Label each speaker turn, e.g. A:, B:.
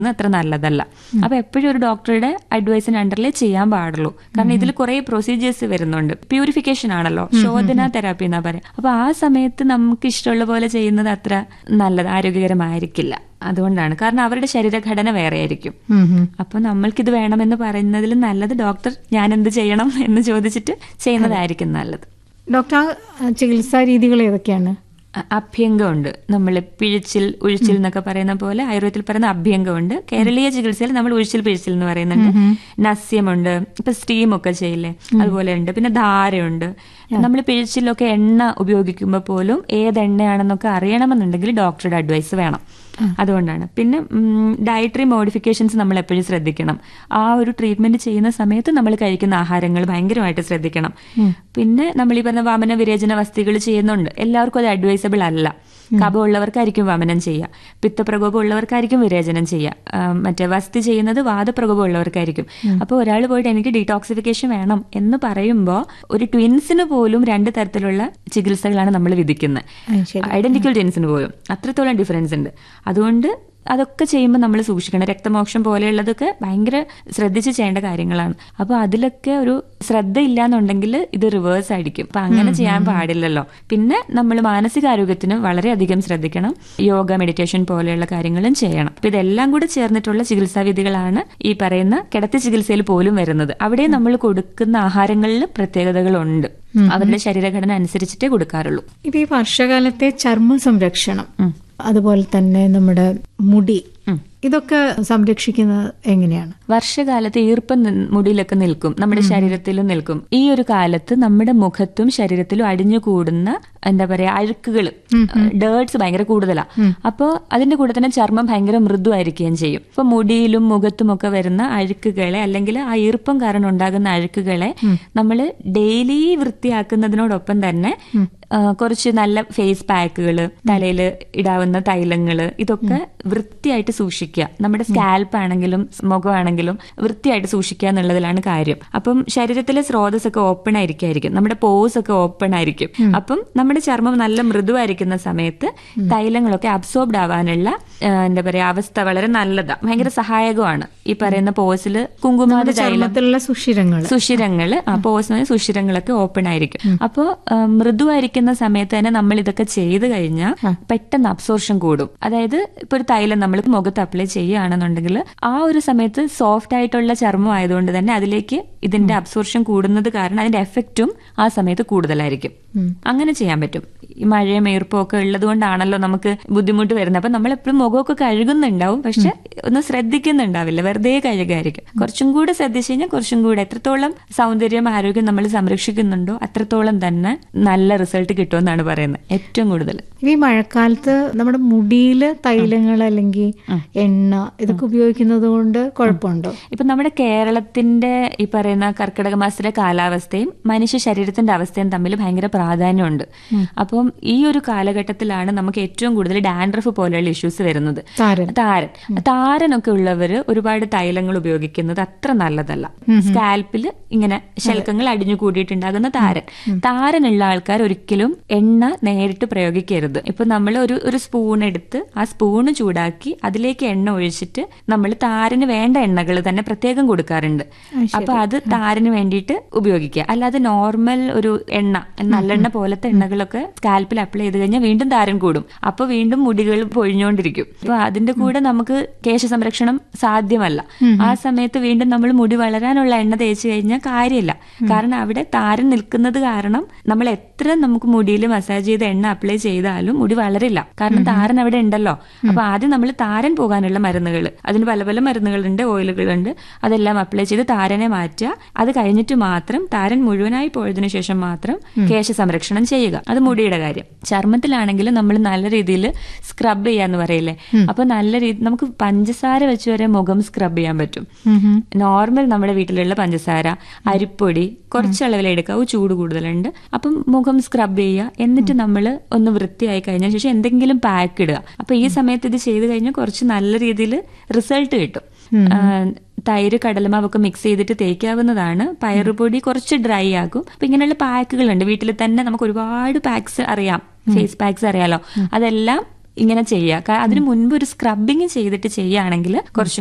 A: അത്ര നല്ലതല്ല അപ്പൊ എപ്പോഴും ഒരു ഡോക്ടറുടെ അഡ്വൈസിന് അണ്ടറിലേ ചെയ്യാൻ പാടുള്ളൂ കാരണം ഇതിൽ കുറെ പ്രൊസീജിയേഴ്സ് വരുന്നുണ്ട് പ്യൂരിഫിക്കേഷൻ ആണല്ലോ ശോധന തെറാപ്പി എന്നാ പറയാം അപ്പൊ ആ സമയത്ത് നമുക്ക് ഇഷ്ടമുള്ള പോലെ ചെയ്യുന്നത് അത്ര നല്ലത് ആരോഗ്യകരമായിരിക്കില്ല അതുകൊണ്ടാണ് കാരണം അവരുടെ ശരീരഘടന വേറെ ആയിരിക്കും
B: ഉം ഉം.
A: അപ്പൊ നമ്മൾക്കിത് വേണമെന്ന് പറയുന്നതിൽ നല്ലത് ഡോക്ടർ ഞാൻ എന്ത് ചെയ്യണം എന്ന് ചോദിച്ചിട്ട് ചെയ്യുന്നതായിരിക്കും നല്ലത്
B: ഡോക്ടർ ആ ചികിത്സാ രീതികൾ ഏതൊക്കെയാണ്
A: അ- അഭ്യംഗമുണ്ട് നമ്മൾ പിഴിച്ചിൽ ഉഴിച്ചിൽ എന്നൊക്കെ പറയുന്ന പോലെ ആയുർവേദത്തിൽ പറയുന്ന അഭ്യംഗമുണ്ട് കേരളീയ ചികിത്സയിൽ നമ്മൾ ഉഴിച്ചിൽ പിഴിച്ചിൽ എന്ന് പറയുന്നുണ്ട് നസ്യമുണ്ട് ഇപ്പൊ സ്റ്റീം ഒക്കെ ചെയ്യില്ലേ അതുപോലെ ഉണ്ട് പിന്നെ ധാരയുണ്ട് നമ്മൾ പിഴിച്ചിലൊക്കെ എണ്ണ ഉപയോഗിക്കുമ്പോൾ പോലും ഏത് എണ്ണയാണെന്നൊക്കെ അറിയണമെന്നുണ്ടെങ്കിൽ ഡോക്ടറുടെ അഡ്വൈസ് വേണം അതുകൊണ്ടാണ് പിന്നെ ഡയറ്ററി മോഡിഫിക്കേഷൻസ് നമ്മൾ എപ്പോഴും ശ്രദ്ധിക്കണം ആ ഒരു ട്രീറ്റ്മെന്റ് ചെയ്യുന്ന സമയത്ത് നമ്മൾ കഴിക്കുന്ന ആഹാരങ്ങൾ ഭയങ്കരമായിട്ട് ശ്രദ്ധിക്കണം പിന്നെ നമ്മൾ ഈ പറഞ്ഞ വമന വിരേചന വസ്തുക്കൾ ചെയ്യുന്നുണ്ട് എല്ലാവർക്കും അത് അഡ്വൈസബിൾ അല്ല കഫമുള്ളവർക്കായിരിക്കും വമനം ചെയ്യുക പിത്തപ്രകോപം ഉള്ളവർക്കായിരിക്കും വിരേചനം ചെയ്യുക ആ, മറ്റേ വസ്തി ചെയ്യുന്നത് വാദപ്രകോപം ഉള്ളവർക്കായിരിക്കും അപ്പോൾ ഒരാൾ പോയിട്ട് എനിക്ക് ഡീടോക്സിഫിക്കേഷൻ വേണം എന്ന് പറയുമ്പോൾ ഒരു ട്വിൻസിന് പോലും രണ്ട് തരത്തിലുള്ള ചികിത്സകളാണ് നമ്മൾ വിധിക്കുന്നത്
B: ആ, ശരി
A: ഐഡന്റിക്കൽ ട്വിൻസിന് പോലും അത്രത്തോളം ഡിഫറൻസ് ഉണ്ട് അതുകൊണ്ട് അതൊക്കെ ചെയ്യുമ്പോൾ നമ്മൾ സൂക്ഷിക്കണം രക്തമോക്ഷം പോലെയുള്ളതൊക്കെ ഭയങ്കര ശ്രദ്ധിച്ച് ചെയ്യേണ്ട കാര്യങ്ങളാണ് അപ്പോൾ അതിലൊക്കെ ഒരു ശ്രദ്ധ ഇല്ലാന്നുണ്ടെങ്കിൽ ഇത് റിവേഴ്സ് ആയിരിക്കും അപ്പൊ അങ്ങനെ ചെയ്യാൻ പാടില്ലല്ലോ പിന്നെ നമ്മൾ മാനസികാരോഗ്യത്തിന് വളരെയധികം ശ്രദ്ധിക്കണം യോഗ മെഡിറ്റേഷൻ പോലെയുള്ള കാര്യങ്ങളും ചെയ്യണം അപ്പൊ ഇതെല്ലാം കൂടെ ചേർന്നിട്ടുള്ള ചികിത്സാ വിധികളാണ് ഈ പറയുന്ന കിടത്തി ചികിത്സയിൽ പോലും വരുന്നത് അവിടെ നമ്മൾ കൊടുക്കുന്ന ആഹാരങ്ങളിൽ പ്രത്യേകതകളുണ്ട് അവരുടെ ശരീരഘടന അനുസരിച്ചിട്ടേ കൊടുക്കാറുള്ളൂ
B: ഇപ്പൊ ഈ വർഷകാലത്തെ ചർമ്മ സംരക്ഷണം അതുപോലെ തന്നെ നമ്മുടെ മുടി ഇതൊക്കെ സംരക്ഷിക്കുന്നത് എങ്ങനെയാണ്
A: വർഷകാലത്ത് ഈർപ്പം നി- മുടിയിലൊക്കെ നിൽക്കും നമ്മുടെ ശരീരത്തിലും നിൽക്കും ഈ ഒരു കാലത്ത് നമ്മുടെ മുഖത്തും ശരീരത്തിലും അടിഞ്ഞു കൂടുന്ന എന്താ പറയാ അഴുക്കുകൾ ഡേർട്സ് ഭയങ്കര കൂടുതലാ അപ്പോൾ അതിന്റെ കൂടെ തന്നെ ചർമ്മം ഭയങ്കര മൃദുവായിരിക്കുകയും ചെയ്യും ഇപ്പൊ മുടിയിലും മുഖത്തും ഒക്കെ വരുന്ന അഴുക്കുകളെ അല്ലെങ്കിൽ ആ ഈർപ്പം കാരണം ഉണ്ടാകുന്ന അഴുക്കുകളെ നമ്മൾ ഡെയിലി വൃത്തിയാക്കുന്നതിനോടൊപ്പം തന്നെ ആ, കുറച്ച് നല്ല ഫേസ് പാക്കുകൾ തലയിൽ ഇടാവുന്ന തൈലങ്ങൾ ഇതൊക്കെ വൃത്തിയായിട്ട് സൂക്ഷിക്കുക നമ്മുടെ സ്കാൽപ്പ് ആണെങ്കിലും മുഖമാണെങ്കിലും വൃത്തിയായിട്ട് സൂക്ഷിക്കുക എന്നുള്ളതിലാണ് കാര്യം അപ്പം ശരീരത്തിലെ സ്രോതസ് ഒക്കെ ഓപ്പൺ ആയിരിക്കും നമ്മുടെ പോസ് ഒക്കെ ഓപ്പൺ ആയിരിക്കും അപ്പം നമ്മുടെ ചർമ്മം നല്ല മൃദുവായിരിക്കുന്ന സമയത്ത് തൈലങ്ങളൊക്കെ അബ്സോർബ്ഡ് ആവാനുള്ള ആ, എന്താ പറയാ അവസ്ഥ വളരെ നല്ലതാ ഭയങ്കര സഹായകമാണ് ഈ പറയുന്ന പോസിൽ കുങ്കുമാതി തൈലം
B: ചർമ്മത്തിലുള്ള സുഷിരങ്ങൾ
A: സുഷിരങ്ങള് ആ പോസിന് സുഷിരങ്ങളൊക്കെ ഓപ്പൺ ആയിരിക്കും അപ്പോൾ മൃദുവായിരിക്കുന്ന സമയത്ത് തന്നെ നമ്മൾ ഇതൊക്കെ ചെയ്ത് കഴിഞ്ഞാൽ പെട്ടെന്ന് അബ്സോർഷൻ കൂടും അതായത് ഇപ്പൊ ഒരു തൈലം നമ്മൾ മുഖത്ത് അപ്ലൈ ചെയ്യുകയാണെന്നുണ്ടെങ്കിൽ ആ ഒരു സമയത്ത് സോഫ്റ്റ് ആയിട്ടുള്ള ചർമ്മം ആയതുകൊണ്ട് തന്നെ അതിലേക്ക് ഇതിന്റെ അബ്സോർഷൻ കൂടുന്നത് കാരണം അതിന്റെ എഫക്റ്റും ആ സമയത്ത് കൂടുതലായിരിക്കും അങ്ങനെ ചെയ്യാൻ പറ്റും ഈ മഴയും ഈർപ്പവും ഒക്കെ ഉള്ളത് കൊണ്ടാണല്ലോ നമുക്ക് ബുദ്ധിമുട്ട് വരുന്നത് അപ്പൊ നമ്മൾ എപ്പോഴും മുഖമൊക്കെ കഴുകുന്നുണ്ടാവും പക്ഷെ ഒന്നും ശ്രദ്ധിക്കുന്നുണ്ടാവില്ല വെറുതെ കഴുകായിരിക്കും കുറച്ചും കൂടെ ശ്രദ്ധിച്ചു കഴിഞ്ഞാൽ കുറച്ചും കൂടെ എത്രത്തോളം സൗന്ദര്യം ആരോഗ്യം നമ്മൾ സംരക്ഷിക്കുന്നുണ്ടോ അത്രത്തോളം തന്നെ നല്ല റിസൾട്ട് കിട്ടുമെന്നാണ് പറയുന്നത് ഏറ്റവും കൂടുതൽ
B: ഈ മഴക്കാലത്ത് നമ്മുടെ മുടിയിൽ തൈലങ്ങൾ അല്ലെങ്കിൽ എണ്ണ ഇതൊക്കെ ഉപയോഗിക്കുന്നത് കൊണ്ട് കുഴപ്പമുണ്ടോ
A: ഇപ്പൊ നമ്മുടെ കേരളത്തിന്റെ ഈ പറയുന്ന കർക്കിടക മാസത്തിലെ കാലാവസ്ഥയും മനുഷ്യ ശരീരത്തിന്റെ അവസ്ഥയും തമ്മിൽ ഭയങ്കര പ്രാധാന്യമുണ്ട് അപ്പം ഈ ഒരു കാലഘട്ടത്തിലാണ് നമുക്ക് ഏറ്റവും കൂടുതൽ ഡാൻഡ്രഫ് പോലെയുള്ള ഇഷ്യൂസ് വരുന്നത്
B: താരൻ
A: താരൻ താരനൊക്കെ ഉള്ളവര് ഒരുപാട് തൈലങ്ങൾ ഉപയോഗിക്കുന്നത് അത്ര നല്ലതല്ല സ്കാൽപ്പിൽ ഇങ്ങനെ ശൽക്കങ്ങൾ അടിഞ്ഞു കൂടിയിട്ടുണ്ടാകുന്ന താരൻ താരനുള്ള ആൾക്കാർ ഒരിക്കലും എണ്ണ നേരിട്ട് പ്രയോഗിക്കരുത് ഇപ്പൊ നമ്മൾ ഒരു ഒരു സ്പൂൺ എടുത്ത് ആ സ്പൂണ് ചൂടാക്കി അതിലേക്ക് എണ്ണ ഒഴിച്ചിട്ട് നമ്മൾ താരന് വേണ്ട എണ്ണകൾ തന്നെ പ്രത്യേകം കൊടുക്കാറുണ്ട് അപ്പൊ അത് താരന് വേണ്ടിയിട്ട് ഉപയോഗിക്കുക അല്ലാതെ നോർമൽ ഒരു എണ്ണ നല്ലെണ്ണ പോലത്തെ എണ്ണകളൊക്കെ സ്കാൽപ്പിൽ അപ്ലൈ ചെയ്ത് കഴിഞ്ഞാൽ വീണ്ടും താരൻ കൂടും അപ്പൊ വീണ്ടും മുടികൾ പൊഴിഞ്ഞുകൊണ്ടിരിക്കും അപ്പൊ അതിന്റെ കൂടെ നമുക്ക് കേശ സംരക്ഷണം സാധ്യമല്ല ആ സമയത്ത് വീണ്ടും നമ്മൾ മുടി വളരാനുള്ള എണ്ണ തേച്ച് കഴിഞ്ഞാൽ കാര്യമില്ല കാരണം അവിടെ താരൻ നിൽക്കുന്നത് കാരണം നമ്മൾ എത്ര നമുക്ക് മുടിയിൽ മസാജ് ചെയ്ത് എണ്ണ അപ്ലൈ ചെയ്താലും മുടി വളരില്ല കാരണം താരൻ അവിടെ ഉണ്ടല്ലോ അപ്പൊ ആദ്യം നമ്മൾ താരൻ പോകാനുള്ള മരുന്നുകൾ അതിന് പല പല മരുന്നുകളുണ്ട് ഓയിലുകളുണ്ട് അതെല്ലാം അപ്ലൈ ചെയ്ത് താരനെ മാറ്റുക അത് കഴിഞ്ഞിട്ട് മാത്രം താരൻ മുഴുവനായി പോയതിനു ശേഷം മാത്രം കേശ സംരക്ഷണം ചെയ്യുക അത് മുടിയുടെ കാര്യം ചർമ്മത്തിലാണെങ്കിൽ നമ്മൾ നല്ല രീതിയിൽ സ്ക്രബ് ചെയ്യാന്ന് പറയില്ലേ അപ്പൊ നല്ല രീതി നമുക്ക് പഞ്ചസാര വെച്ച് വരെ മുഖം സ്ക്രബ് ചെയ്യാൻ പറ്റും നോർമൽ നമ്മുടെ വീട്ടിലുള്ള പഞ്ചസാര അരിപ്പൊടി കുറച്ച് അളവിൽ എടുക്കാവൂ ചൂട് കൂടുതലുണ്ട് അപ്പം മുഖം സ്ക്രബ് ചെയ്യുക എന്നിട്ട് നമ്മൾ ഒന്ന് വൃത്തിയായി കഴിഞ്ഞ ശേഷം എന്തെങ്കിലും പാക്ക് ഇടുക അപ്പൊ ഈ സമയത്ത് ഇത് ചെയ്ത് കഴിഞ്ഞാൽ കുറച്ച് നല്ല രീതിയിൽ റിസൾട്ട് കിട്ടും ആ, തൈര് കടലമാവൊക്കെ മിക്സ് ചെയ്തിട്ട് തേക്കാവുന്നതാണ് പയറുപൊടി കുറച്ച് ഡ്രൈ ആകും അപ്പൊ ഇങ്ങനെയുള്ള പാക്കുകളുണ്ട് വീട്ടിൽ തന്നെ നമുക്ക് ഒരുപാട് പാക്സ് അറിയാം ഫേസ് പാക്സ് അറിയാലോ അതെല്ലാം ഇങ്ങനെ ചെയ്യുക കാ- അതിന് മുൻപ് ഒരു സ്ക്രബിങ് ചെയ്തിട്ട് ചെയ്യുകയാണെങ്കിൽ കുറച്ചും